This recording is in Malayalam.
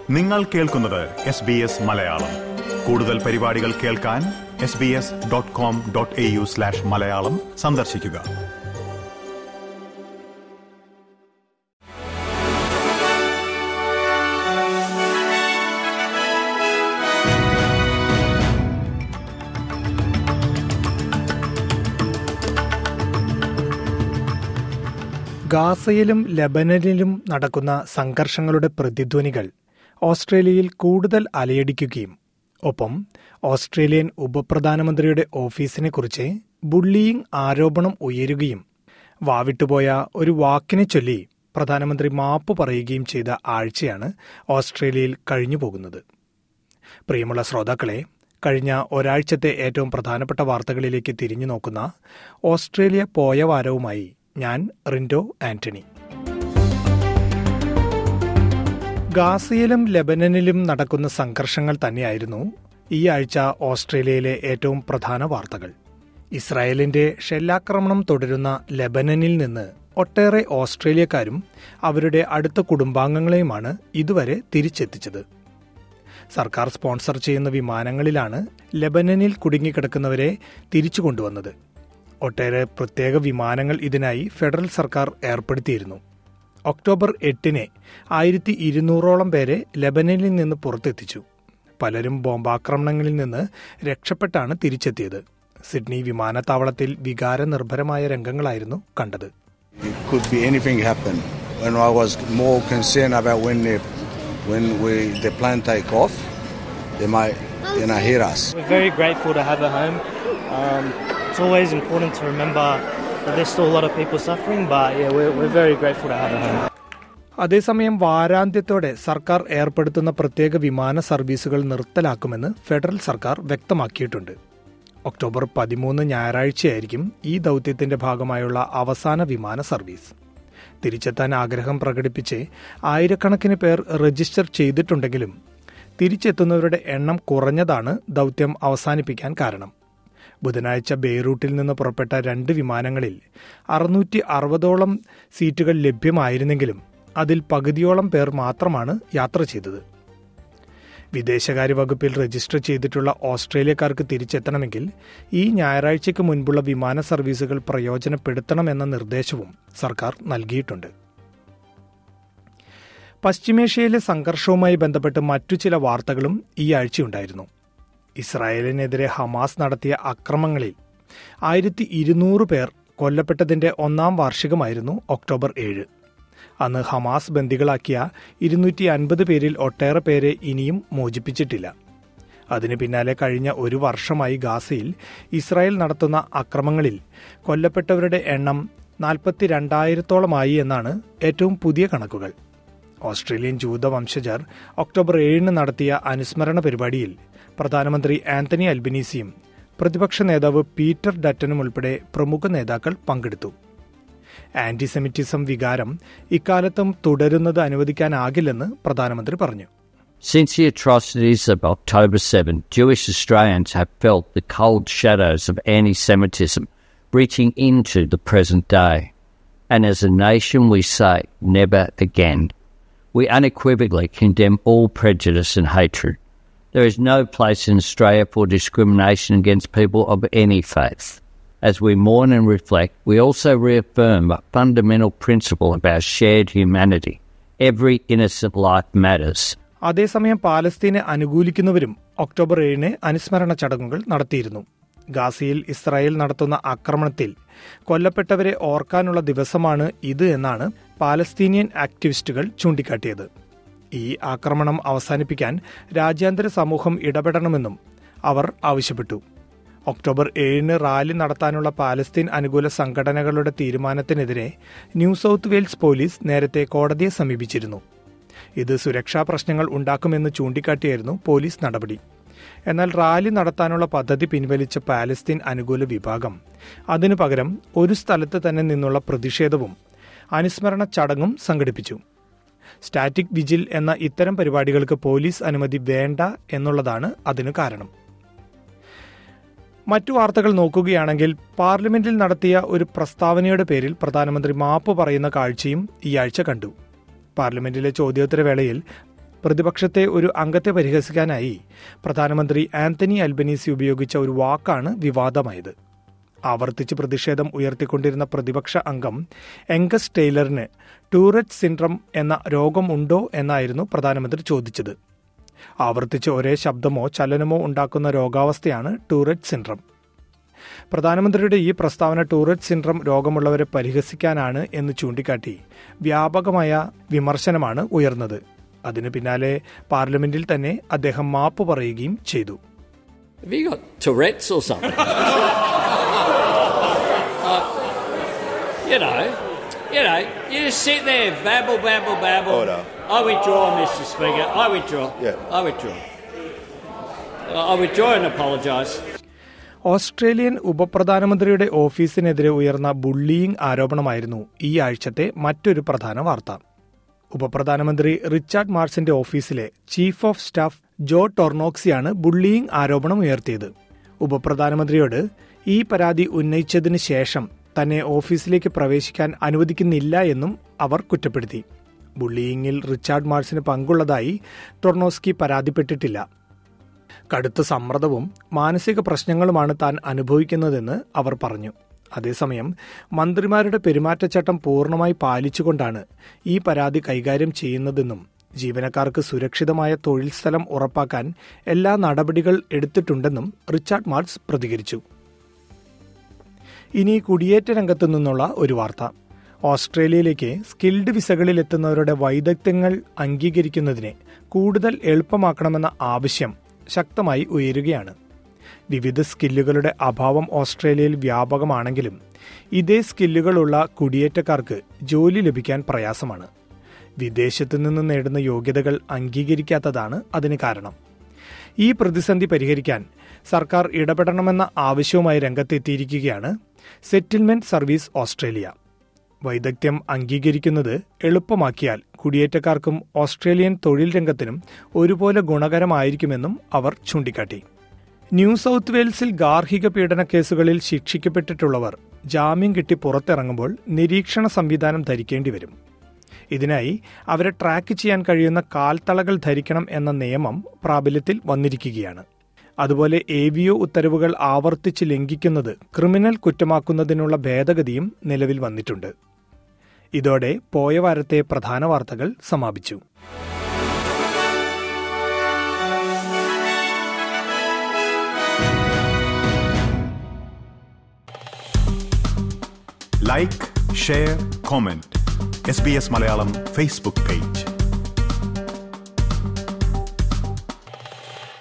നിങ്ങൾ കേൾക്കുന്നത് എസ് ബി എസ് മലയാളം കൂടുതൽ പരിപാടികൾ കേൾക്കാൻ S B S dot com dot A U slash Malayalam സന്ദർശിക്കുക ഗാസയിലും ലബനനിലും നടക്കുന്ന സംഘർഷങ്ങളുടെ പ്രതിധ്വനികൾ ഓസ്ട്രേലിയയിൽ കൂടുതൽ അലയടിക്കുകയും ഒപ്പം ഓസ്ട്രേലിയൻ ഉപപ്രധാനമന്ത്രിയുടെ ഓഫീസിനെക്കുറിച്ച് ബുള്ളിയിങ് ആരോപണം ഉയരുകയും വാവിട്ടുപോയ ഒരു വാക്കിനെ ചൊല്ലി പ്രധാനമന്ത്രി മാപ്പ് പറയുകയും ചെയ്ത ആഴ്ചയാണ് ഓസ്ട്രേലിയയിൽ കഴിഞ്ഞുപോകുന്നത് പ്രിയമുള്ള ശ്രോതാക്കളെ കഴിഞ്ഞ ഒരാഴ്ചത്തെ ഏറ്റവും പ്രധാനപ്പെട്ട വാർത്തകളിലേക്ക് തിരിഞ്ഞു നോക്കുന്ന ഓസ്ട്രേലിയ പോയ വാരവുമായി ഞാൻ റിൻഡോ ആന്റണി ഗാസയിലും ലെബനനിലും നടക്കുന്ന സംഘർഷങ്ങൾ തന്നെയായിരുന്നു ഈ ആഴ്ച ഓസ്ട്രേലിയയിലെ ഏറ്റവും പ്രധാന വാർത്തകൾ ഇസ്രായേലിന്റെ ഷെല്ലാക്രമണം തുടരുന്ന ലെബനനിൽ നിന്ന് ഒട്ടേറെ ഓസ്ട്രേലിയക്കാരും അവരുടെ അടുത്ത കുടുംബാംഗങ്ങളെയുമാണ് ഇതുവരെ തിരിച്ചെത്തിച്ചത് സർക്കാർ സ്പോൺസർ ചെയ്യുന്ന വിമാനങ്ങളിലാണ് ലെബനനിൽ കുടുങ്ങിക്കിടക്കുന്നവരെ തിരിച്ചു കൊണ്ടുവന്നത് ഒട്ടേറെ പ്രത്യേക വിമാനങ്ങൾ ഇതിനായി ഫെഡറൽ സർക്കാർ ഏർപ്പെടുത്തിയിരുന്നു ഒക്ടോബർ എട്ടിന് ആയിരത്തി ഇരുന്നൂറോളം പേരെ ലെബനനിൽ നിന്ന് പുറത്തെത്തിച്ചു പലരും ബോംബാക്രമണങ്ങളിൽ നിന്ന് രക്ഷപ്പെട്ടാണ് തിരിച്ചെത്തിയത് സിഡ്നി വിമാനത്താവളത്തിൽ വികാരനിർഭരമായ രംഗങ്ങളായിരുന്നു കണ്ടത് It could be anything happen. And I was more concerned about when they, when we the plane take off, they might you know hit us. We're very grateful to have a home. Um, it's always important to remember that there's still a lot of people suffering, but yeah, we're, we're very grateful to have a home. അതേസമയം വാരാന്ത്യത്തോടെ സർക്കാർ ഏർപ്പെടുത്തുന്ന പ്രത്യേക വിമാന സർവീസുകൾ നിർത്തലാക്കുമെന്ന് ഫെഡറൽ സർക്കാർ വ്യക്തമാക്കിയിട്ടുണ്ട് ഒക്ടോബർ പതിമൂന്ന് ഞായറാഴ്ചയായിരിക്കും ഈ ദൗത്യത്തിന്റെ ഭാഗമായുള്ള അവസാന വിമാന സർവീസ് തിരിച്ചെത്താൻ ആഗ്രഹം പ്രകടിപ്പിച്ച് ആയിരക്കണക്കിന് പേർ രജിസ്റ്റർ ചെയ്തിട്ടുണ്ടെങ്കിലും തിരിച്ചെത്തുന്നവരുടെ എണ്ണം കുറഞ്ഞതാണ് ദൗത്യം അവസാനിപ്പിക്കാൻ കാരണം ബുധനാഴ്ച ബെയ്റൂട്ടിൽ നിന്ന് പുറപ്പെട്ട രണ്ട് വിമാനങ്ങളിൽ അറുന്നൂറ്റി അറുപതോളം സീറ്റുകൾ ലഭ്യമായിരുന്നെങ്കിലും അതിൽ പകുതിയോളം പേർ മാത്രമാണ് യാത്ര ചെയ്തത് വിദേശകാര്യ വകുപ്പിൽ രജിസ്റ്റർ ചെയ്തിട്ടുള്ള ഓസ്ട്രേലിയക്കാർക്ക് തിരിച്ചെത്തണമെങ്കിൽ ഈ ഞായറാഴ്ചയ്ക്ക് മുൻപുള്ള വിമാന സർവീസുകൾ പ്രയോജനപ്പെടുത്തണമെന്ന നിർദ്ദേശവും സർക്കാർ നൽകിയിട്ടുണ്ട് പശ്ചിമേഷ്യയിലെ സംഘർഷവുമായി ബന്ധപ്പെട്ട് മറ്റു ചില വാർത്തകളും ഈ ആഴ്ചയുണ്ടായിരുന്നു ഇസ്രായേലിനെതിരെ ഹമാസ് നടത്തിയ അക്രമങ്ങളിൽ ആയിരത്തി ഇരുന്നൂറ് പേർ കൊല്ലപ്പെട്ടതിന്റെ ഒന്നാം വാർഷികമായിരുന്നു ഒക്ടോബർ ഏഴ് അന്ന് ഹമാസ് ബന്ദികളാക്കിയ ഇരുന്നൂറ്റി അൻപത് പേരിൽ ഒട്ടേറെ പേരെ ഇനിയും മോചിപ്പിച്ചിട്ടില്ല അതിന് പിന്നാലെ കഴിഞ്ഞ ഒരു വർഷമായി ഗാസയിൽ ഇസ്രായേൽ നടത്തുന്ന അക്രമങ്ങളിൽ കൊല്ലപ്പെട്ടവരുടെ എണ്ണം നാൽപ്പത്തിരണ്ടായിരത്തോളമായി എന്നാണ് ഏറ്റവും പുതിയ കണക്കുകൾ ഓസ്ട്രേലിയൻ ജൂത വംശജർ ഒക്ടോബർ ഏഴിന് നടത്തിയ അനുസ്മരണ പരിപാടിയിൽ പ്രധാനമന്ത്രി ആന്റണി അൽബനീസിയും പ്രതിപക്ഷ നേതാവ് പീറ്റർ ഡറ്റനും ഉൾപ്പെടെ പ്രമുഖ നേതാക്കൾ പങ്കെടുത്തു ആന്റിസെമിറ്റിസം വികാരം ഇക്കാലത്തും തുടരുന്നത് അനുവദിക്കാനാകില്ലെന്ന് പ്രധാനമന്ത്രി പറഞ്ഞു Since the atrocities of October 7, Jewish Australians have felt the cold shadows of anti Semitism reaching into the present day. And as a nation, we say, never again. We unequivocally condemn all prejudice and hatred. There is no place in Australia for discrimination against people of any faith. As we mourn and reflect, we also reaffirm a fundamental principle of our shared humanity. Every innocent life matters. അതേസമയം പാലസ്തീനെ അനുകൂലിക്കുന്നവരും ഒക്ടോബർ ഏഴിന് അനുസ്മരണ ചടങ്ങുകൾ നടത്തിയിരുന്നു ഗാസയിൽ ഇസ്രായേൽ നടത്തുന്ന ആക്രമണത്തിൽ കൊല്ലപ്പെട്ടവരെ ഓർക്കാനുള്ള ദിവസമാണ് ഇത് എന്നാണ് പാലസ്തീനിയൻ ആക്ടിവിസ്റ്റുകൾ ചൂണ്ടിക്കാട്ടിയത് ഈ ആക്രമണം അവസാനിപ്പിക്കാൻ രാജ്യാന്തര സമൂഹം ഇടപെടണമെന്നും അവർ ആവശ്യപ്പെട്ടു ഒക്ടോബർ ഏഴിന് റാലി നടത്താനുള്ള പാലസ്തീൻ അനുകൂല സംഘടനകളുടെ തീരുമാനത്തിനെതിരെ ന്യൂ സൌത്ത് വെയിൽസ് പോലീസ് നേരത്തെ കോടതിയെ സമീപിച്ചിരുന്നു ഇത് സുരക്ഷാ പ്രശ്നങ്ങൾ ഉണ്ടാക്കുമെന്ന് ചൂണ്ടിക്കാട്ടിയായിരുന്നു പോലീസ് നടപടി എന്നാൽ റാലി നടത്താനുള്ള പദ്ധതി പിൻവലിച്ച പാലസ്തീൻ അനുകൂല വിഭാഗം അതിനു പകരം ഒരു സ്ഥലത്ത് തന്നെ നിന്നുള്ള പ്രതിഷേധവും അനുസ്മരണ ചടങ്ങും സംഘടിപ്പിച്ചു സ്റ്റാറ്റിക് വിജിൽ എന്ന ഇത്തരം പരിപാടികൾക്ക് പോലീസ് അനുമതി വേണ്ട എന്നുള്ളതാണ് അതിനു കാരണം മറ്റു വാർത്തകൾ നോക്കുകയാണെങ്കിൽ പാർലമെന്റിൽ നടത്തിയ ഒരു പ്രസ്താവനയുടെ പേരിൽ പ്രധാനമന്ത്രി മാപ്പ് പറയുന്ന കാഴ്ചയും ഈ ആഴ്ച കണ്ടു പാർലമെന്റിലെ ചോദ്യോത്തരവേളയിൽ പ്രതിപക്ഷത്തെ ഒരു അംഗത്തെ പരിഹസിക്കാനായി പ്രധാനമന്ത്രി ആന്റണി അൽബനീസി ഉപയോഗിച്ച ഒരു വാക്കാണ് വിവാദമായത് ആവർത്തിച്ച് പ്രതിഷേധം ഉയർത്തിക്കൊണ്ടിരുന്ന പ്രതിപക്ഷ അംഗം എങ്കസ് ടെയ്ലറിന് ടൂററ്റ് സിൻഡ്രം എന്ന രോഗം ഉണ്ടോ എന്നായിരുന്നു പ്രധാനമന്ത്രി ചോദിച്ചത് ആവർത്തിച്ച് ഒരേ ശബ്ദമോ ചലനമോ ഉണ്ടാക്കുന്ന രോഗാവസ്ഥയാണ് ടൂററ്റ് സിൻഡ്രം പ്രധാനമന്ത്രിയുടെ ഈ പ്രസ്താവന ടൂററ്റ് സിൻഡ്രം രോഗമുള്ളവരെ പരിഹസിക്കാനാണ് എന്ന് ചൂണ്ടിക്കാട്ടി വ്യാപകമായ വിമർശനമാണ് ഉയർന്നത് അതിനു പിന്നാലെ പാർലമെന്റിൽ തന്നെ അദ്ദേഹം മാപ്പ് പറയുകയും ചെയ്തു Have you got Tourette's or something? Uh, you know, you know, you just sit there, babble, babble, babble. Order. I withdraw, Mr. Speaker. I withdraw. Yeah. I withdraw. I withdraw and apologise. Australian ഉപപ്രധാനമന്ത്രിയുടെ ഓഫീസിനെതിരെ ഉയർന്ന ബുള്ളിയിങ് ആരോപണമായിരുന്നു ഈ ആഴ്ചത്തെ മറ്റൊരു പ്രധാന വാർത്ത ഉപപ്രധാനമന്ത്രി റിച്ചാർഡ് മാർസിന്റെ ഓഫീസിലെ ചീഫ് ഓഫ് സ്റ്റാഫ് ജോ ടൊർണോക്സിയാണ് ബുള്ളിയിങ് ആരോപണം ഉയർത്തിയത് ഉപപ്രധാനമന്ത്രിയോട് ഈ പരാതി ഉന്നയിച്ചതിന് ശേഷം തന്നെ ഓഫീസിലേക്ക് പ്രവേശിക്കാൻ അനുവദിക്കുന്നില്ല എന്നും അവർ കുറ്റപ്പെടുത്തി ബുള്ളിയിങ്ങിൽ റിച്ചാർഡ് മാർസിന് പങ്കുള്ളതായി ടൊർണോസ്കി പരാതിപ്പെട്ടിട്ടില്ല കടുത്ത സമ്മർദ്ദവും മാനസിക പ്രശ്നങ്ങളുമാണ് താൻ അനുഭവിക്കുന്നതെന്ന് അവർ പറഞ്ഞു അതേസമയം മന്ത്രിമാരുടെ പെരുമാറ്റച്ചട്ടം പൂർണ്ണമായി പാലിച്ചുകൊണ്ടാണ് ഈ പരാതി കൈകാര്യം ചെയ്യുന്നതെന്നും ജീവനക്കാർക്ക് സുരക്ഷിതമായ തൊഴിൽ സ്ഥലം ഉറപ്പാക്കാൻ എല്ലാ നടപടികൾ എടുത്തിട്ടുണ്ടെന്നും റിച്ചാർഡ് മാർട്സ് പ്രതികരിച്ചു ഇനി കുടിയേറ്റ രംഗത്തു നിന്നുള്ള ഒരു വാർത്ത ഓസ്ട്രേലിയയിലേക്ക് സ്കിൽഡ് വിസകളിൽ എത്തുന്നവരുടെ വൈദഗ്ധ്യങ്ങൾ അംഗീകരിക്കുന്നതിനെ കൂടുതൽ എളുപ്പമാക്കണമെന്ന ആവശ്യം ശക്തമായി ഉയരുകയാണ് വിവിധ സ്കില്ലുകളുടെ അഭാവം ഓസ്ട്രേലിയയിൽ വ്യാപകമാണെങ്കിലും ഇതേ സ്കില്ലുകളുള്ള കുടിയേറ്റക്കാർക്ക് ജോലി ലഭിക്കാൻ പ്രയാസമാണ് വിദേശത്തു നിന്ന് നേടുന്ന യോഗ്യതകൾ അംഗീകരിക്കാത്തതാണ് അതിന് കാരണം ഈ പ്രതിസന്ധി പരിഹരിക്കാൻ സർക്കാർ ഇടപെടണമെന്ന ആവശ്യവുമായി രംഗത്തെത്തിയിരിക്കുകയാണ് സെറ്റിൽമെന്റ് സർവീസ് ഓസ്ട്രേലിയ വൈദഗ്ധ്യം അംഗീകരിക്കുന്നത് എളുപ്പമാക്കിയാൽ കുടിയേറ്റക്കാർക്കും ഓസ്ട്രേലിയൻ തൊഴിൽ രംഗത്തിനും ഒരുപോലെ ഗുണകരമായിരിക്കുമെന്നും അവർ ചൂണ്ടിക്കാട്ടി ന്യൂ സൗത്ത് വെയിൽസിൽ ഗാർഹിക പീഡന കേസുകളിൽ ശിക്ഷിക്കപ്പെട്ടിട്ടുള്ളവർ ജാമ്യം കിട്ടി പുറത്തിറങ്ങുമ്പോൾ നിരീക്ഷണ സംവിധാനം ധരിക്കേണ്ടി വരും ഇതിനായി അവരെ ട്രാക്ക് ചെയ്യാൻ കഴിയുന്ന കാൽത്തളകൾ ധരിക്കണം എന്ന നിയമം പ്രാബല്യത്തിൽ വന്നിരിക്കുകയാണ് അതുപോലെ എവിഒ ഉത്തരവുകൾ ആവർത്തിച്ച് ലംഘിക്കുന്നത് ക്രിമിനൽ കുറ്റമാക്കുന്നതിനുള്ള ഭേദഗതിയും നിലവിൽ വന്നിട്ടുണ്ട് ഇതോടെ പോയ വാരത്തെ പ്രധാന വാർത്തകൾ സമാപിച്ചു like share comment S B S Malayalam Facebook page